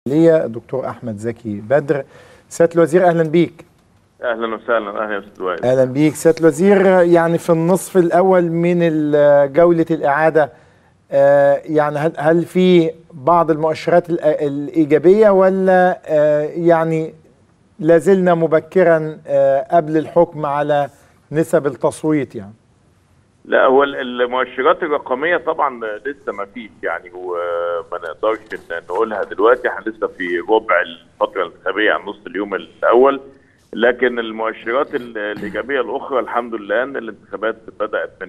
ليا الدكتور احمد زكي بدر سياده الوزير اهلا بيك اهلا وسهلا اهلا يا استاذ وائل اهلا بيك سياده الوزير يعني في النصف الاول من ال- جوله الاعاده آه، يعني هل هل في بعض المؤشرات ال- الايجابيه ولا آه، يعني لازلنا مبكرا آه، قبل الحكم على نسب التصويت يعني لا هو ال- المؤشرات الرقميه طبعا لسه ما فيش يعني وما نقدرش إن نقولها دلوقتي احنا لسه في ربع الفتره الانتخابيه عن نص اليوم الاول لكن المؤشرات ال- الايجابيه الاخرى الحمد لله ان الانتخابات بدات من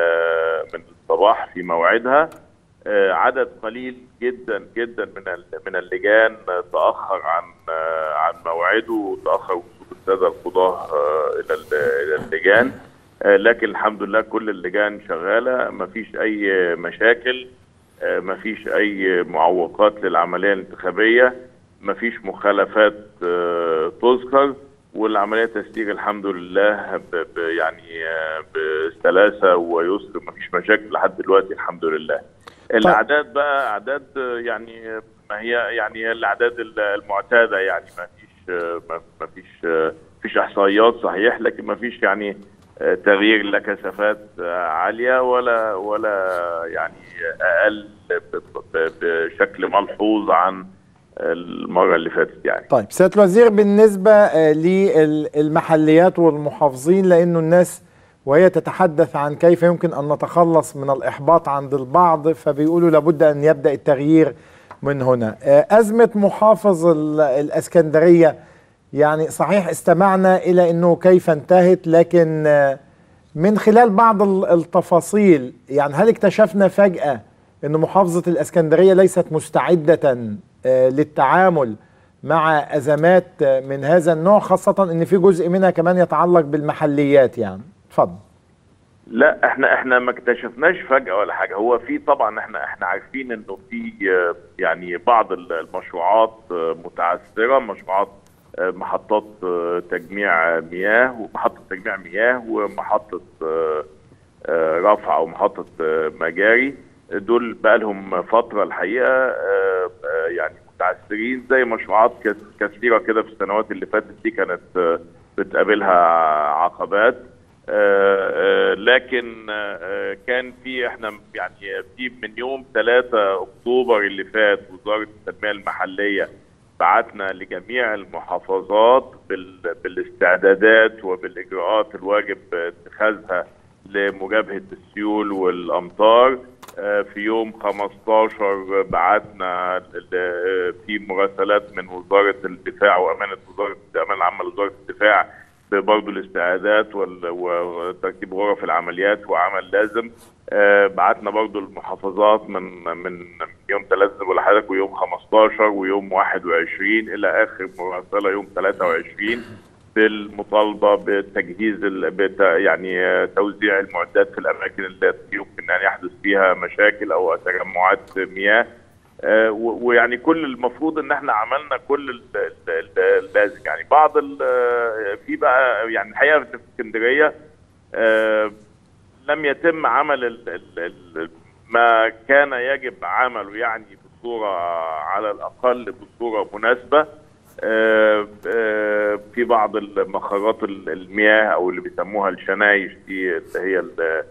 ال- من الصباح في موعدها آه، عدد قليل جدا جدا من ال- من اللجان تاخر عن آه، عن موعده وتاخر وصول الساده القضاه آه، الى ال- الى اللجان آه، لكن الحمد لله كل اللجان شغاله ما فيش اي مشاكل ما فيش اي معوقات للعمليه الانتخابيه ما فيش مخالفات آه، تذكر والعمليه تسير الحمد لله ب ب يعني آه، بسلاسه ويسر ما فيش مشاكل لحد دلوقتي الحمد لله الاعداد بقى اعداد آه، يعني آه، ما هي يعني هي الاعداد ال- المعتاده يعني ما فيش آه، ما ما فيش آه، فيش احصائيات صحيح لكن ما فيش يعني آه، تغيير لا كثافات آه، عاليه ولا ولا يعني اقل ب- ب- بشكل ملحوظ عن المره اللي فاتت يعني طيب سياده الوزير بالنسبه آه، للمحليات والمحافظين لانه الناس وهي تتحدث عن كيف يمكن ان نتخلص من الاحباط عند البعض فبيقولوا لابد ان يبدا التغيير من هنا آه، ازمه محافظ ال- الاسكندريه يعني صحيح استمعنا الى انه كيف انتهت لكن آه، من خلال بعض ال- التفاصيل يعني هل اكتشفنا فجاه ان محافظه الاسكندريه ليست مستعده آه، للتعامل مع ازمات آه، من هذا النوع خاصه ان في جزء منها كمان يتعلق بالمحليات يعني اتفضل لا احنا احنا ما اكتشفناش فجأة ولا حاجة هو في طبعا احنا احنا عارفين انه في آه، يعني بعض ال- المشروعات آه، متعثرة مشروعات آه، محطات آه، تجميع مياه ومحطة تجميع مياه ومحطة آه، آه، رفع او محطة آه، مجاري دول بقى لهم فترة الحقيقة آه، آه، يعني متعثرين زي مشروعات كس- كثيرة كده في السنوات اللي فاتت دي كانت آه، بتقابلها عقبات آه، آه، لكن آه، كان في احنا يعني في من يوم 3 اكتوبر اللي فات وزاره التنميه المحليه بعتنا لجميع المحافظات بال- بالاستعدادات وبالاجراءات الواجب اتخاذها لمجابهه السيول والامطار آه، في يوم 15 بعتنا ل- في مراسلات من وزاره الدفاع وامانه وزاره الامانه العامه لوزاره الدفاع برضه الاستعدادات وال- وترتيب غرف العمليات وعمل لازم آه، بعتنا برضه المحافظات من من يوم 3 ولا حضرتك ويوم 15 ويوم 21 الى اخر مراسله يوم 23 بالمطالبه بتجهيز ال- بت يعني آه، توزيع المعدات في الاماكن التي يمكن ان يحدث فيها مشاكل او تجمعات مياه آه، و- ويعني كل المفروض ان احنا عملنا كل ال- ال- ال- اللازم يعني بعض ال- آه، في بقى يعني الحقيقه في اسكندريه آه، لم يتم عمل ال ال ال ما كان يجب عمله يعني بصوره على الاقل بصوره مناسبه آه، آه، في بعض المخرجات ال- المياه او اللي بيسموها الشنايش دي اللي هي ال-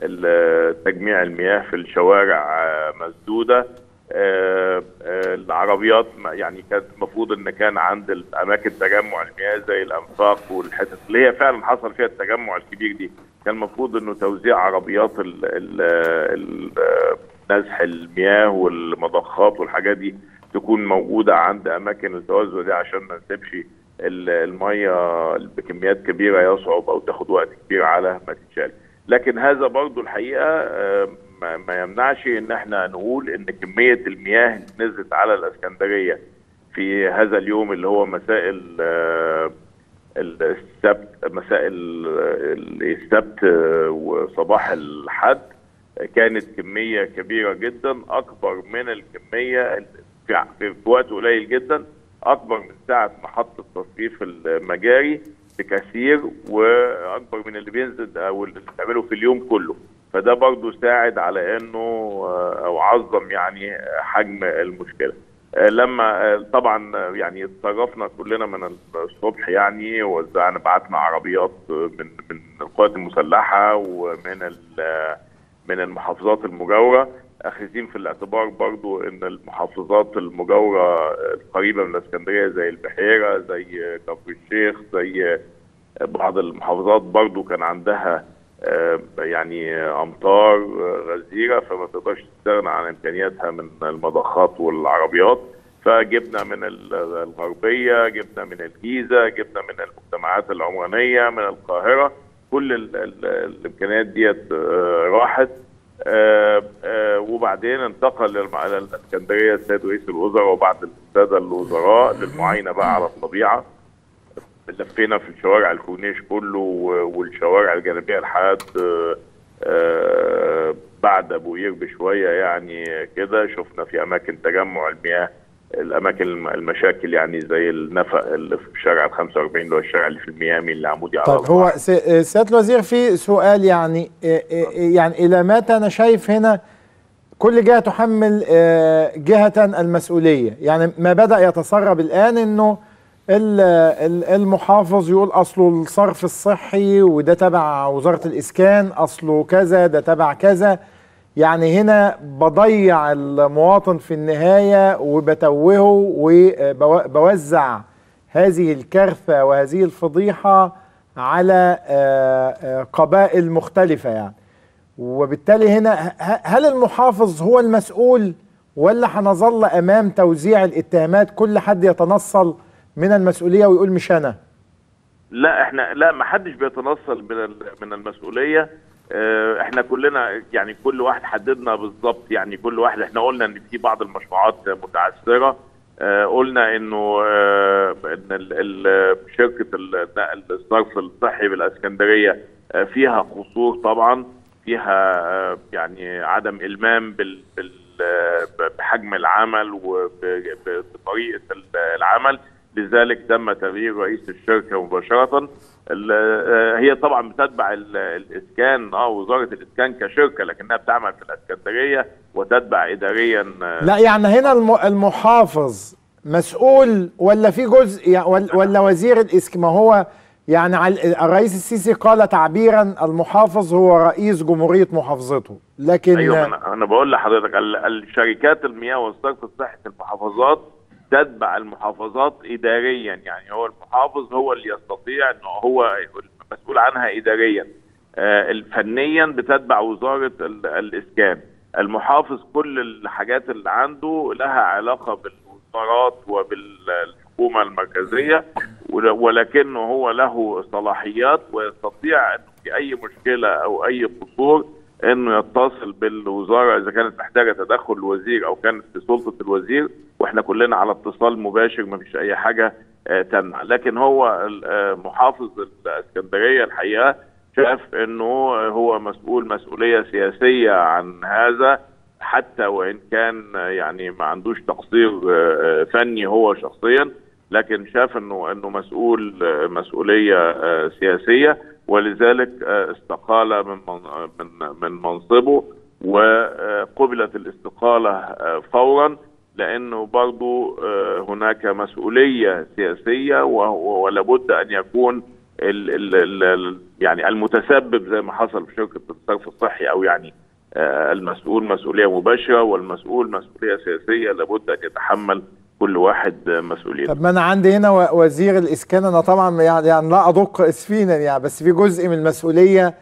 ال- تجميع المياه في الشوارع آه، مسدوده آه، آه، العربيات ما- يعني كانت المفروض ان كان عند اماكن تجمع المياه زي الانفاق والحتت اللي هي فعلا حصل فيها التجمع الكبير دي كان المفروض انه توزيع عربيات ال ال ال نزح المياه والمضخات والحاجات دي تكون موجوده عند اماكن التوزع دي عشان ما نسيبش ال- الميه بكميات كبيره يصعب او تاخد وقت كبير على ما تتشال لكن هذا برضو الحقيقه آه، ما ما يمنعش ان احنا نقول ان كميه المياه اللي نزلت على الاسكندريه في هذا اليوم اللي هو مساء ال- آه، السبت مساء ال- السبت آه، وصباح الحد كانت كميه كبيره جدا اكبر من الكميه ال- في في وقت قليل جدا اكبر من ساعه محطه تصريف المجاري بكثير واكبر من اللي بينزل او اللي بتعمله في اليوم كله فده برضو ساعد على انه آه، او عظم يعني حجم المشكله آه، لما آه، طبعا آه، يعني اتصرفنا كلنا من الصبح يعني وزعنا بعتنا عربيات آه، من من القوات المسلحه ومن ال- من المحافظات المجاوره اخذين في الاعتبار برضو ان المحافظات المجاوره القريبه من الاسكندريه زي البحيره زي كفر الشيخ زي بعض المحافظات برضو كان عندها آه، يعني امطار آه، غزيره فما تقدرش تستغنى عن امكانياتها من المضخات والعربيات فجبنا من ال- الغربيه جبنا من الجيزه جبنا من المجتمعات العمرانيه من القاهره كل ال ال الامكانيات ديت آه، راحت آه، آه، وبعدين انتقل للم- على الاسكندريه السيد رئيس الوزراء وبعض الساده الوزراء للمعاينه بقى على الطبيعه لفينا في الشوارع الكورنيش كله و- والشوارع الجانبيه لحد آه، آه، بعد ابو قير بشويه يعني كده شفنا في اماكن تجمع المياه الاماكن الم- المشاكل يعني زي النفق اللي في شارع ال 45 اللي هو الشارع اللي في الميامي اللي عمودي على طيب هو س- آه، سياده الوزير في سؤال يعني آه، آه، يعني الى متى انا شايف هنا كل جهه تحمل آه، جهه المسؤوليه يعني ما بدا يتسرب الان انه ال- ال- المحافظ يقول اصله الصرف الصحي وده تبع وزاره الاسكان اصله كذا ده تبع كذا يعني هنا بضيع المواطن في النهايه وبتوهه وبوزع هذه الكارثه وهذه الفضيحه على آه، آه، قبائل مختلفه يعني وبالتالي هنا ه- هل المحافظ هو المسؤول ولا هنظل امام توزيع الاتهامات كل حد يتنصل من المسؤوليه ويقول مش انا لا احنا لا ما حدش بيتنصل من ال- من المسؤوليه اه، احنا كلنا يعني كل واحد حددنا بالظبط يعني كل واحد احنا قلنا ان في بعض المشروعات متعثره اه، قلنا انه اه، ان ال- ال- شركه النقل الصرف الصحي بالاسكندريه اه، فيها قصور طبعا فيها اه، يعني عدم المام بال بال اه، بحجم العمل وبطريقه العمل لذلك تم تغيير رئيس الشركه مباشره ال- آه، هي طبعا بتتبع ال- الاسكان اه وزاره الاسكان كشركه لكنها بتعمل في الاسكندريه وتتبع اداريا آه، لا يعني هنا الم- المحافظ مسؤول ولا في جزء يع- ولا ولا وزير الاسك ما هو يعني على- الرئيس السيسي قال تعبيرا المحافظ هو رئيس جمهوريه محافظته لكن ايوه انا انا بقول لحضرتك ال- الشركات المياه والصرف الصحي في المحافظات تتبع المحافظات اداريا يعني هو المحافظ هو اللي يستطيع انه هو المسؤول عنها اداريا آه، فنيا بتتبع وزاره ال- الاسكان المحافظ كل الحاجات اللي عنده لها علاقه بالوزارات وبالحكومه المركزيه ول- ولكنه هو له صلاحيات ويستطيع انه في اي مشكله او اي قصور انه يتصل بالوزاره اذا كانت محتاجه تدخل الوزير او كانت في سلطه الوزير واحنا كلنا على اتصال مباشر ما فيش اي حاجه آه، تمنع لكن هو ال- آه، محافظ الاسكندريه الحقيقه شاف انه هو مسؤول مسؤوليه سياسيه عن هذا حتى وان كان آه، يعني ما عندوش تقصير آه، آه، فني هو شخصيا لكن شاف انه انه مسؤول آه، مسؤوليه آه، سياسيه ولذلك آه، استقال من من- من من منصبه وقبلت الاستقاله آه، فورا لانه برضو آه، هناك مسؤوليه سياسيه و- ولابد ان يكون ال ال ال ال يعني المتسبب زي ما حصل في شركه الصرف الصحي او يعني آه، المسؤول مسؤوليه مباشره والمسؤول مسؤوليه سياسيه لابد ان يتحمل كل واحد آه، مسؤوليته طب ما انا عندي هنا و- وزير الاسكان انا طبعا يعني, يعني لا ادق اسفينا يعني بس في جزء من المسؤوليه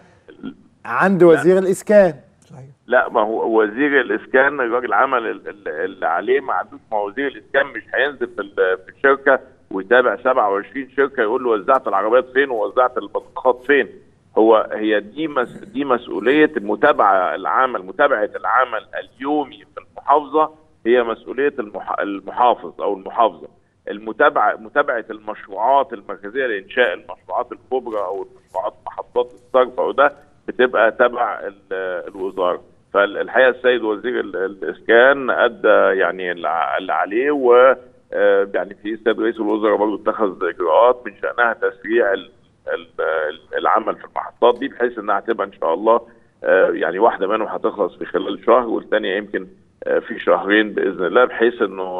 عند وزير الاسكان لا ما هو وزير الاسكان الراجل عمل ال- ال- اللي عليه ما عندوش ما هو وزير الاسكان مش هينزل في ال- في الشركه ويتابع 27 شركه يقول له وزعت العربيات فين ووزعت البطاقات فين هو هي دي مس دي مسؤوليه المتابعه العمل متابعه العمل اليومي في المحافظه هي مسؤوليه المح- المحافظ او المحافظه المتابعه متابعه المشروعات المركزيه لانشاء المشروعات الكبرى او المشروعات محطات الصرف او ده بتبقى تبع ال- الوزاره فالحقيقه السيد وزير ال- الاسكان ادى يعني الع- اللي عليه و آه، يعني في السيد رئيس الوزراء برضه اتخذ اجراءات من شانها تسريع ال- ال- العمل في المحطات دي بحيث انها هتبقى ان شاء الله آه، يعني واحده منهم هتخلص في خلال شهر والثانيه يمكن آه، في شهرين باذن الله بحيث انه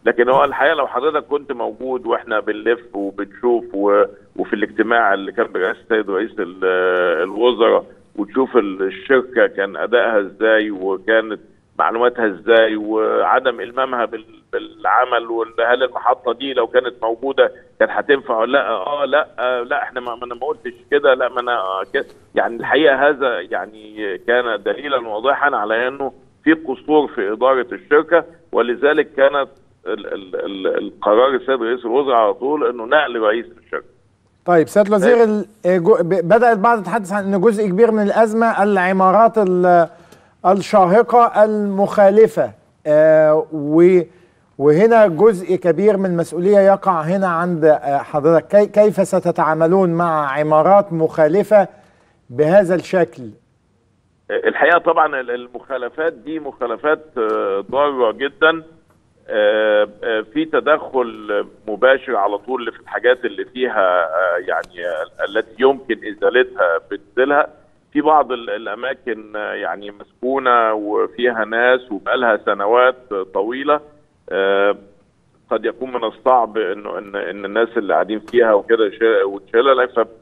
لكن هو الحقيقه لو حضرتك كنت موجود واحنا بنلف وبنشوف و... وفي الاجتماع اللي كان برئاسه السيد رئيس ال- الوزراء وتشوف الشركه كان ادائها ازاي وكانت معلوماتها ازاي وعدم المامها بال... بالعمل وهل المحطه دي لو كانت موجوده كانت هتنفع ولا لا اه لا آه لا احنا ما ما انا ما قلتش كده لا ما انا آه كده يعني الحقيقه هذا يعني كان دليلا واضحا على انه في قصور في اداره الشركه ولذلك كانت ال ال ال القرار السيد رئيس الوزراء على طول انه نقل رئيس الشركه طيب سيد الوزير ال- جو- ب- بدأ البعض يتحدث عن أن جزء كبير من الأزمة العمارات ال- الشاهقة المخالفة آه، و- وهنا جزء كبير من المسؤولية يقع هنا عند آه، حضرتك كي- كيف ستتعاملون مع عمارات مخالفة بهذا الشكل الحقيقه طبعا ال- المخالفات دي مخالفات آه، ضاره جدا آه، آه، في تدخل مباشر على طول في الحاجات اللي فيها آه، يعني آه، التي يمكن ازالتها بتزيلها في بعض ال- الاماكن آه، يعني مسكونه وفيها ناس وبقالها سنوات آه، طويله آه، قد يكون من الصعب انه ان ان الناس اللي قاعدين فيها وكده شا- وتشيلها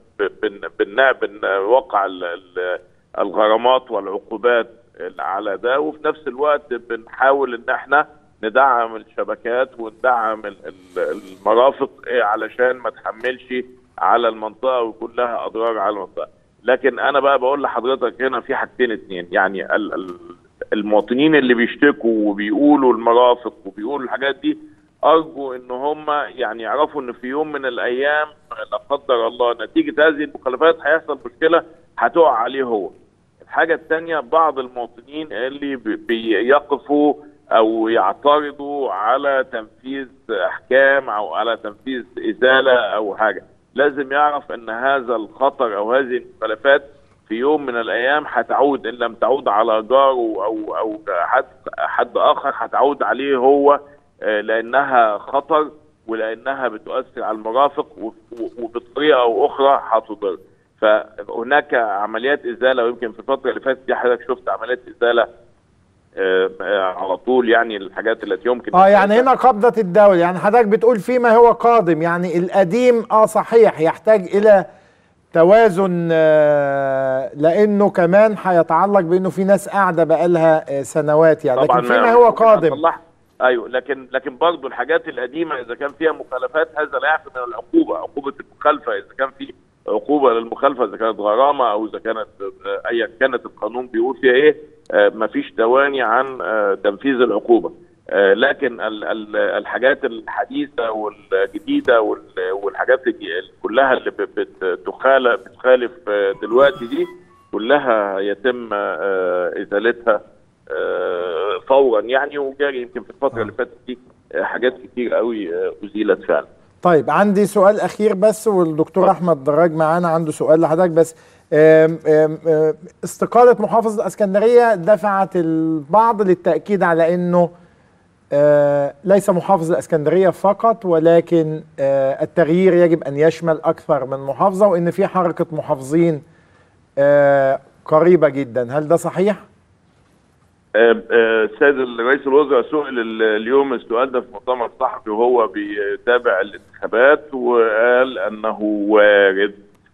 فبنوقع الغرامات والعقوبات على ده وفي نفس الوقت بنحاول ان احنا ندعم الشبكات وندعم ال- ال- المرافق إيه علشان ما تحملش على المنطقه ويكون لها اضرار على المنطقه لكن انا بقى بقول لحضرتك هنا في حاجتين اتنين يعني ال- ال- المواطنين اللي بيشتكوا وبيقولوا المرافق وبيقولوا الحاجات دي ارجو ان هم يعني يعرفوا ان في يوم من الايام لا قدر الله نتيجه هذه المخالفات هيحصل مشكله هتقع عليه هو. الحاجه الثانيه بعض المواطنين اللي بي- بيقفوا او يعترضوا على تنفيذ احكام او على تنفيذ ازاله او حاجه لازم يعرف ان هذا الخطر او هذه المخالفات في يوم من الايام هتعود ان لم تعود على جاره او او حد حد اخر هتعود عليه هو آه، لانها خطر ولانها بتؤثر على المرافق و- و- وبطريقه او اخرى هتضر فهناك عمليات ازاله ويمكن في الفتره اللي فاتت دي حضرتك شفت عمليات ازاله آه، آه، على طول يعني الحاجات التي يمكن اه يعني هنا قبضة الدولة يعني حضرتك بتقول فيما هو قادم يعني القديم اه صحيح يحتاج الى توازن آه لانه كمان هيتعلق بانه في ناس قاعدة بقالها آه سنوات يعني لكن طبعا فيما هو ممكن قادم هنصلحها. ايوه لكن لكن برضه الحاجات القديمه اذا كان فيها مخالفات هذا لا يعفي من العقوبه عقوبه المخالفه اذا كان في عقوبه للمخالفه اذا كانت غرامه او اذا كانت آه، ايا كانت القانون بيقول فيها ايه آه، مفيش تواني عن آه، تنفيذ العقوبه آه، لكن ال- ال- الحاجات الحديثه والجديده وال- والحاجات الج- كلها اللي بت- بتخالف بتخالف آه، دلوقتي دي كلها يتم آه، ازالتها آه، فورا يعني وجاري يمكن في الفتره اللي فاتت دي آه، حاجات كتير قوي آه، ازيلت فعلا طيب عندي سؤال اخير بس والدكتور احمد دراج معانا عنده سؤال لحضرتك بس آم، آم، آم، استقالة محافظ الاسكندرية دفعت البعض للتأكيد على انه آه، ليس محافظ الاسكندرية فقط ولكن آه، التغيير يجب ان يشمل اكثر من محافظة وان في حركة محافظين آه، قريبة جدا هل ده صحيح؟ آه، آه، السيد رئيس الوزراء سئل ال- اليوم السؤال ده في مؤتمر صحفي وهو بيتابع الانتخابات وقال انه وارد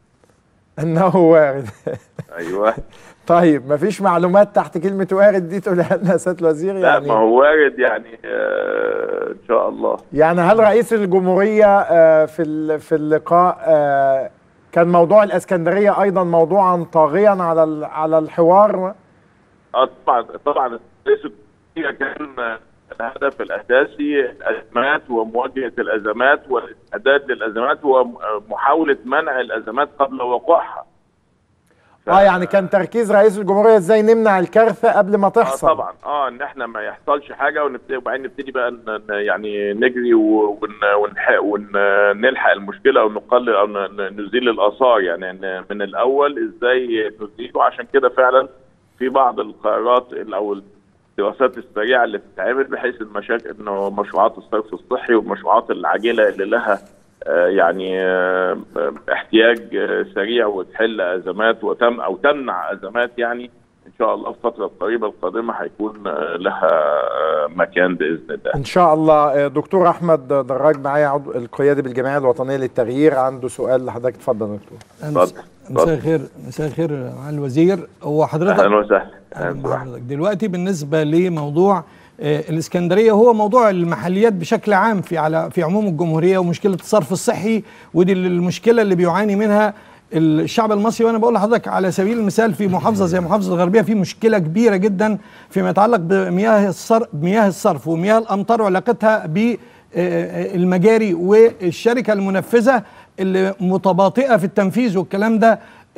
انه وارد ايوه طيب مفيش معلومات تحت كلمة وارد دي تقولها لنا يا سيادة الوزير لا يعني ما هو وارد يعني آه، ان شاء الله يعني هل رئيس الجمهورية آه، في ال- في اللقاء آه، كان موضوع الاسكندرية ايضا موضوعا طاغيا على ال- على الحوار اه طبعا طبعا رئيس الجمهورية كان الهدف الاساسي الازمات ومواجهه الازمات والاستعداد للازمات ومحاوله منع الازمات قبل وقوعها. اه يعني كان تركيز رئيس الجمهورية ازاي نمنع الكارثة قبل ما اه تحصل طبعا اه ان احنا ما يحصلش حاجه ونبتدي وبعدين نبتدي بقى ن- ن- يعني نجري و- ون- ونلحق ونلحق المشكله او نقلل او ن- ن- نزيل الاثار يعني إن من الاول ازاي نزيله عشان كده فعلا في بعض القرارات ال- او الدراسات السريعه اللي بتتعمل بحيث المشاكل انه مشروعات الصرف الصحي والمشروعات العاجله اللي لها آه، يعني آه، آه، احتياج آه، سريع وتحل ازمات وتم او تمنع ازمات يعني ان شاء شاء الله الفتره القريبه القادمه هيكون آه، لها آه، مكان باذن الله ان شاء الله دكتور احمد دراج معايا عضو القيادي بالجمعيه الوطنيه للتغيير عنده سؤال لحضرتك اتفضل يا دكتور اتفضل مساء الخير مساء الخير مع الوزير هو حضرتك اهلا وسهلا أهلاً أهلاً بحضرتك. بحضرتك. دلوقتي بالنسبه لموضوع آه، الاسكندريه هو موضوع المحليات بشكل عام في على في عموم الجمهوريه ومشكله الصرف الصحي ودي المشكله اللي بيعاني منها الشعب المصري وانا بقول لحضرتك على سبيل المثال في محافظه زي محافظه الغربيه في مشكله كبيره جدا فيما يتعلق بمياه الصرف بمياه الصرف ومياه الامطار وعلاقتها بالمجاري والشركه المنفذه اللي متباطئه في التنفيذ والكلام ده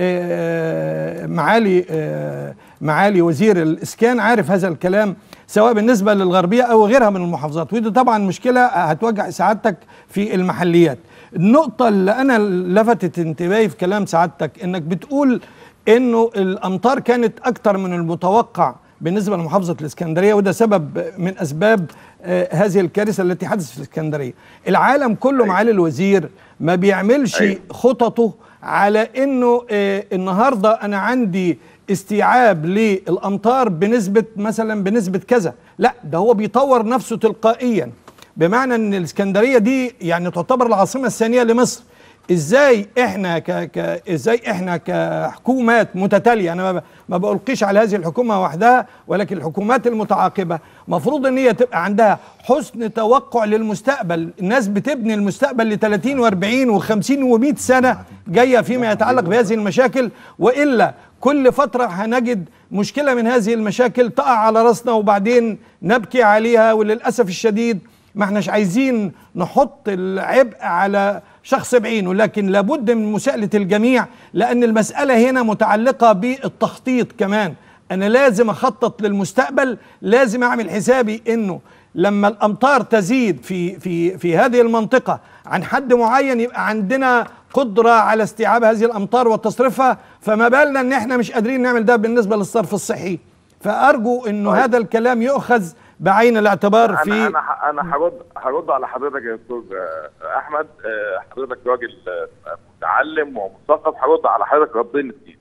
آه، معالي آه، معالي وزير الاسكان عارف هذا الكلام سواء بالنسبه للغربيه او غيرها من المحافظات ودي طبعا مشكله هتوجع سعادتك في المحليات النقطه اللي انا لفتت انتباهي في كلام سعادتك انك بتقول انه الامطار كانت اكتر من المتوقع بالنسبه لمحافظه الاسكندريه وده سبب من اسباب آه، هذه الكارثه التي حدثت في الاسكندريه العالم كله معالي الوزير ما بيعملش أيوة. خططه على انه آه النهارده انا عندي استيعاب للامطار بنسبه مثلا بنسبه كذا لا ده هو بيطور نفسه تلقائيا بمعنى ان الاسكندريه دي يعني تعتبر العاصمه الثانيه لمصر ازاي احنا ك... ك... ازاي احنا كحكومات متتاليه انا ما, ب... ما بلقيش على هذه الحكومه وحدها ولكن الحكومات المتعاقبه مفروض ان هي تبقى عندها حسن توقع للمستقبل الناس بتبني المستقبل ل 30 و40 و50 و100 سنه جايه فيما يتعلق بهذه المشاكل والا كل فتره هنجد مشكله من هذه المشاكل تقع على راسنا وبعدين نبكي عليها وللاسف الشديد ما احناش عايزين نحط العبء على شخص بعينه لكن لابد من مساءلة الجميع لأن المسألة هنا متعلقة بالتخطيط كمان أنا لازم أخطط للمستقبل لازم أعمل حسابي إنه لما الأمطار تزيد في في في هذه المنطقة عن حد معين يبقى عندنا قدرة على استيعاب هذه الأمطار وتصريفها فما بالنا إن إحنا مش قادرين نعمل ده بالنسبة للصرف الصحي فأرجو إنه طيب. هذا الكلام يؤخذ بعين الاعتبار في انا انا انا هرد هرد على حضرتك يا دكتور آه، احمد آه، حضرتك راجل آه، متعلم ومثقف هرد على حضرتك ردين اثنين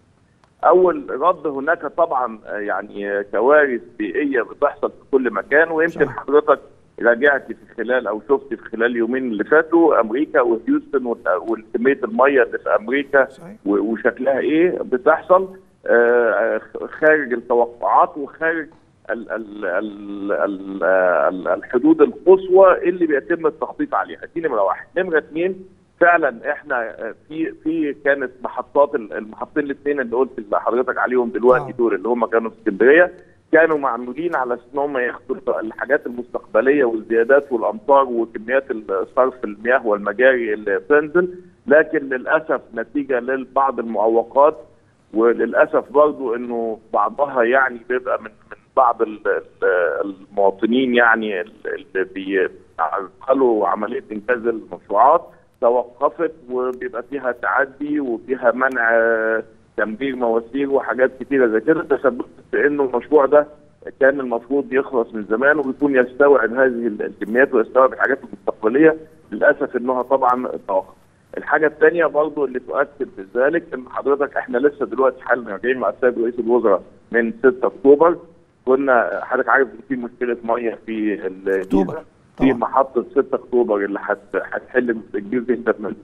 اول رد هناك طبعا آه، يعني كوارث بيئيه بتحصل في كل مكان ويمكن صح. حضرتك راجعت في خلال او شفت في خلال اليومين اللي فاتوا امريكا وهيوستن وت- وكميه الميه اللي في امريكا صحيح. و- وشكلها ايه بتحصل آه، آه، خارج التوقعات وخارج ال ال ال ال ال الحدود القصوى اللي بيتم التخطيط عليها دي نمره واحد نمره اثنين فعلا احنا آه، في في كانت محطات ال- المحطتين الاثنين اللي قلت لحضرتك عليهم دلوقتي آه. دول اللي هم كانوا في اسكندريه كانوا معمولين على اساس ان هم ياخدوا الحاجات المستقبليه والزيادات والامطار وكميات صرف المياه والمجاري اللي بتنزل لكن للاسف نتيجه لبعض المعوقات وللاسف برضو انه بعضها يعني بيبقى من من بعض ال- ال- المواطنين يعني اللي بيعرقلوا عمليه انجاز المشروعات توقفت وبيبقى فيها تعدي وفيها منع آه، تمرير مواسير وحاجات كتيره زي كده تسببت في انه المشروع ده كان المفروض يخلص من زمان ويكون يستوعب هذه الكميات ويستوعب الحاجات المستقبليه للاسف انها طبعا توقف. الحاجه الثانيه برضو اللي تؤكد بذلك ان حضرتك احنا لسه دلوقتي حالا راجعين مع السيد رئيس الوزراء من 6 اكتوبر كنا حضرتك عارف ان في مشكله ميه في أكتوبر. الجيزه في طبعا. محطه 6 اكتوبر اللي هت- هتحل كبير جدا من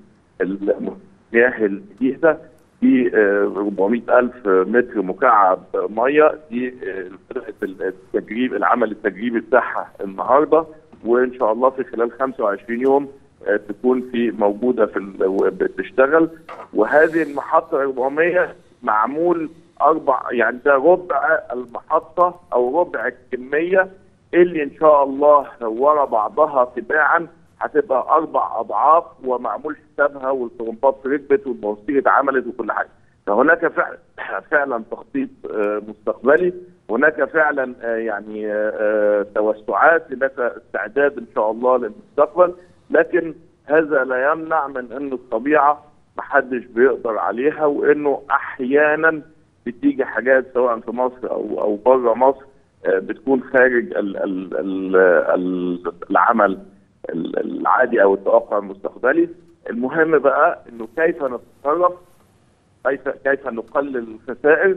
المياه الجديده في آه، 400 ألف متر مكعب مية دي آه، بدأت التجريب العمل التجريبي بتاعها النهارده وإن شاء الله في خلال 25 يوم آه، تكون في موجودة في ال- بتشتغل وهذه المحطة 400 معمول أربع يعني ده ربع المحطة أو ربع الكمية اللي إن شاء الله ورا بعضها تباعا هتبقى اربع اضعاف ومعمول حسابها والطرمبات ركبت والمواسير اتعملت وكل حاجه فهناك فعلا فعلا تخطيط آه، مستقبلي هناك فعلا آه، يعني آه، آه، توسعات هناك استعداد ان شاء الله للمستقبل لكن هذا لا يمنع من ان الطبيعه محدش بيقدر عليها وانه احيانا بتيجي حاجات سواء في مصر او او بره مصر آه، بتكون خارج ال ال ال ال العمل ال- العادي او التوقع المستقبلي المهم بقى انه كيف نتصرف كيف كيف نقلل الخسائر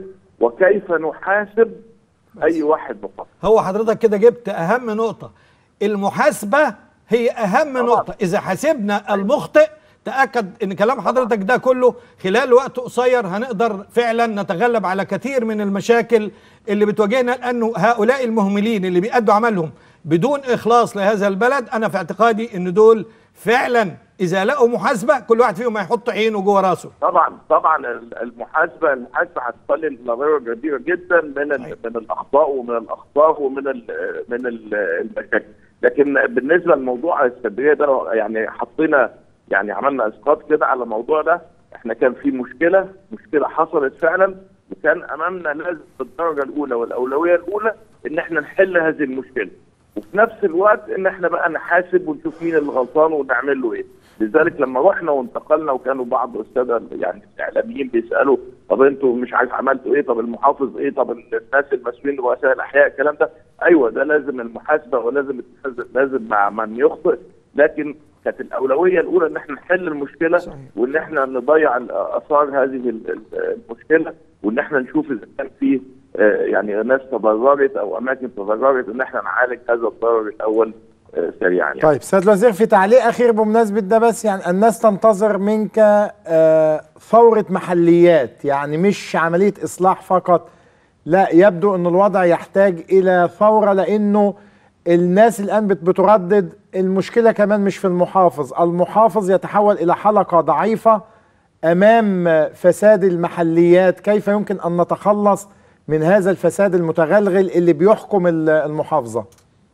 وكيف نحاسب اي واحد مقصر هو حضرتك كده جبت اهم نقطه المحاسبه هي اهم طبعاً. نقطه اذا حاسبنا المخطئ تاكد ان كلام حضرتك ده كله خلال وقت قصير هنقدر فعلا نتغلب على كثير من المشاكل اللي بتواجهنا لانه هؤلاء المهملين اللي بيأدوا عملهم بدون اخلاص لهذا البلد انا في اعتقادي ان دول فعلا اذا لقوا محاسبه كل واحد فيهم هيحط عينه جوه راسه طبعا طبعا المحاسبه المحاسبه هتقلل مضرر كبيره جدا من ال- صحيح. من الاخطاء ومن الاخطاء ومن ال من ال- المشاكل لكن بالنسبه لموضوع السلبيه ده يعني حطينا يعني عملنا اسقاط كده على الموضوع ده احنا كان في مشكله مشكله حصلت فعلا وكان امامنا لازم بالدرجه الاولى والاولويه الاولى ان احنا نحل هذه المشكله وفي نفس الوقت ان احنا بقى نحاسب ونشوف مين اللي غلطان ونعمل له ايه لذلك لما رحنا وانتقلنا وكانوا بعض الساده يعني الاعلاميين بيسالوا طب انتوا مش عارف عملتوا ايه طب المحافظ ايه طب الناس المسؤولين رؤساء الاحياء الكلام ده ايوه ده لازم المحاسبه ولازم التحز- لازم مع من يخطئ لكن كانت الاولويه الاولى ان احنا نحل المشكله صحيح. وان احنا نضيع ال- اثار هذه ال- ال- المشكله وان احنا نشوف اذا كان في آه، يعني ناس تضررت او اماكن تضررت ان احنا نعالج هذا الضرر الاول آه، سريعا يعني. طيب سيد الوزير في تعليق اخير بمناسبه ده بس يعني الناس تنتظر منك آه، ثوره محليات يعني مش عمليه اصلاح فقط لا يبدو ان الوضع يحتاج الى ثوره لانه الناس الان بت- بتردد المشكله كمان مش في المحافظ المحافظ يتحول الى حلقه ضعيفه امام فساد المحليات كيف يمكن ان نتخلص من هذا الفساد المتغلغل اللي بيحكم ال- المحافظه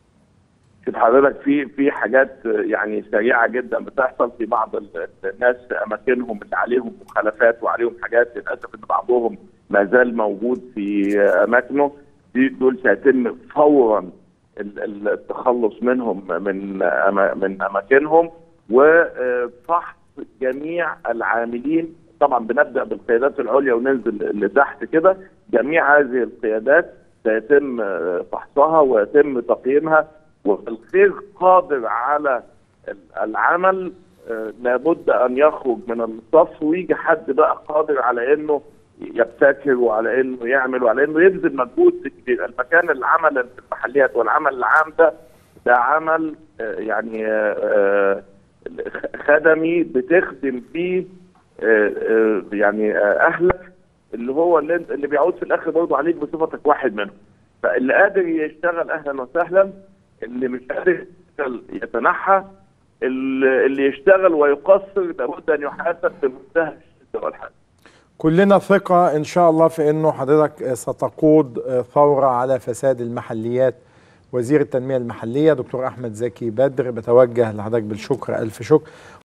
شوف حضرتك في في حاجات يعني سريعه جدا بتحصل في بعض ال- الناس في اماكنهم اللي عليهم مخالفات وعليهم حاجات للاسف ان بعضهم ما زال موجود في اماكنه دي دول سيتم فورا ال- ال- التخلص منهم من أما- من اماكنهم وفحص جميع العاملين طبعا بنبدا بالقيادات العليا وننزل لتحت كده جميع هذه القيادات سيتم آه، فحصها ويتم تقييمها والخير قادر على ال- العمل آه، لابد ان يخرج من الصف ويجي حد بقى قادر على انه يبتكر وعلى انه يعمل وعلى انه يبذل مجهود كبير المكان العمل في المحليات والعمل العام ده ده عمل آه، يعني آه، آه، خدمي بتخدم فيه آه، آه، يعني آه، اهلك اللي هو اللي, انت- اللي بيعود في الاخر برضه عليك بصفتك واحد منهم فاللي قادر يشتغل اهلا وسهلا اللي مش قادر يشتغل يتنحى اللي اللي يشتغل ويقصر لابد ان يحاسب بمنتهى الشده والحزم كلنا ثقة إن شاء الله في أنه حضرتك ستقود ثورة على فساد المحليات وزير التنمية المحلية دكتور أحمد زكي بدر بتوجه لحضرتك بالشكر ألف شكر